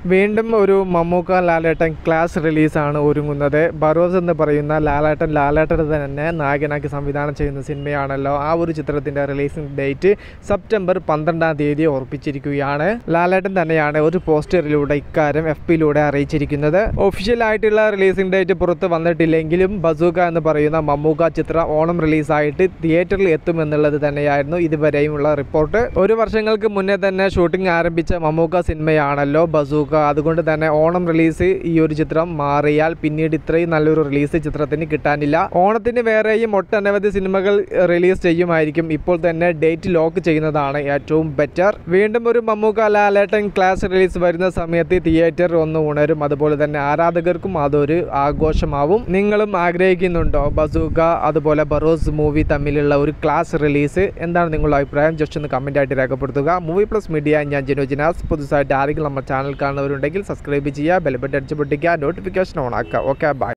വീണ്ടും ഒരു മമ്മൂക്ക ലാലേട്ടൻ ക്ലാസ് റിലീസാണ് ഒരുങ്ങുന്നത് ബറോസ് എന്ന് പറയുന്ന ലാലേട്ടൻ ലാലേട്ടൻ തന്നെ നായകനാക്കി സംവിധാനം ചെയ്യുന്ന സിനിമയാണല്ലോ ആ ഒരു ചിത്രത്തിൻ്റെ റിലീസിംഗ് ഡേറ്റ് സെപ്റ്റംബർ പന്ത്രണ്ടാം തീയതി ഉറപ്പിച്ചിരിക്കുകയാണ് ലാലേട്ടൻ തന്നെയാണ് ഒരു പോസ്റ്ററിലൂടെ ഇക്കാര്യം എഫ് പിയിലൂടെ അറിയിച്ചിരിക്കുന്നത് ഒഫീഷ്യൽ ആയിട്ടുള്ള റിലീസിംഗ് ഡേറ്റ് പുറത്ത് വന്നിട്ടില്ലെങ്കിലും ബസൂക്ക എന്ന് പറയുന്ന മമ്മൂക്ക ചിത്രം ഓണം റിലീസായിട്ട് തിയേറ്ററിൽ എത്തുമെന്നുള്ളത് തന്നെയായിരുന്നു ഇതുവരെയുമുള്ള റിപ്പോർട്ട് ഒരു വർഷങ്ങൾക്ക് മുന്നേ തന്നെ ഷൂട്ടിംഗ് ആരംഭിച്ച മമ്മൂക്ക സിനിമയാണല്ലോ ബസൂക്ക അതുകൊണ്ട് തന്നെ ഓണം റിലീസ് ഈ ഒരു ചിത്രം മാറിയാൽ പിന്നീട് ഇത്രയും നല്ലൊരു റിലീസ് ചിത്രത്തിന് കിട്ടാനില്ല ഓണത്തിന് വേറെയും ഒട്ടനവധി സിനിമകൾ റിലീസ് ചെയ്യുമായിരിക്കും ഇപ്പോൾ തന്നെ ഡേറ്റ് ലോക്ക് ചെയ്യുന്നതാണ് ഏറ്റവും ബെറ്റർ വീണ്ടും ഒരു മമ്മൂക്ക ലാലേട്ടൻ ക്ലാസ് റിലീസ് വരുന്ന സമയത്ത് തിയേറ്റർ ഒന്ന് ഉണരും അതുപോലെ തന്നെ ആരാധകർക്കും അതൊരു ആഘോഷമാവും നിങ്ങളും ആഗ്രഹിക്കുന്നുണ്ടോ ബസൂക്ക അതുപോലെ ബറോസ് മൂവി തമ്മിലുള്ള ഒരു ക്ലാസ് റിലീസ് എന്താണ് നിങ്ങളുടെ അഭിപ്രായം ജസ്റ്റ് ഒന്ന് കമൻ്റ് ആയിട്ട് രേഖപ്പെടുത്തുക മൂവി പ്ലസ് മീഡിയ ഞാൻ ജിനു ജിനാസ് പുതുസായിട്ട് ആരെങ്കിലും നമ്മുടെ ചാനൽ കാണുന്നവരുണ്ടെങ്കിൽ സബ്സ്ക്രൈബ് ചെയ്യുക ബെൽബട്ട് അടിച്ച് പൊട്ടിക്കുക നോട്ടിഫിക്കേഷൻ ഓൺ ആക്കുക ഓക്കെ ബൈ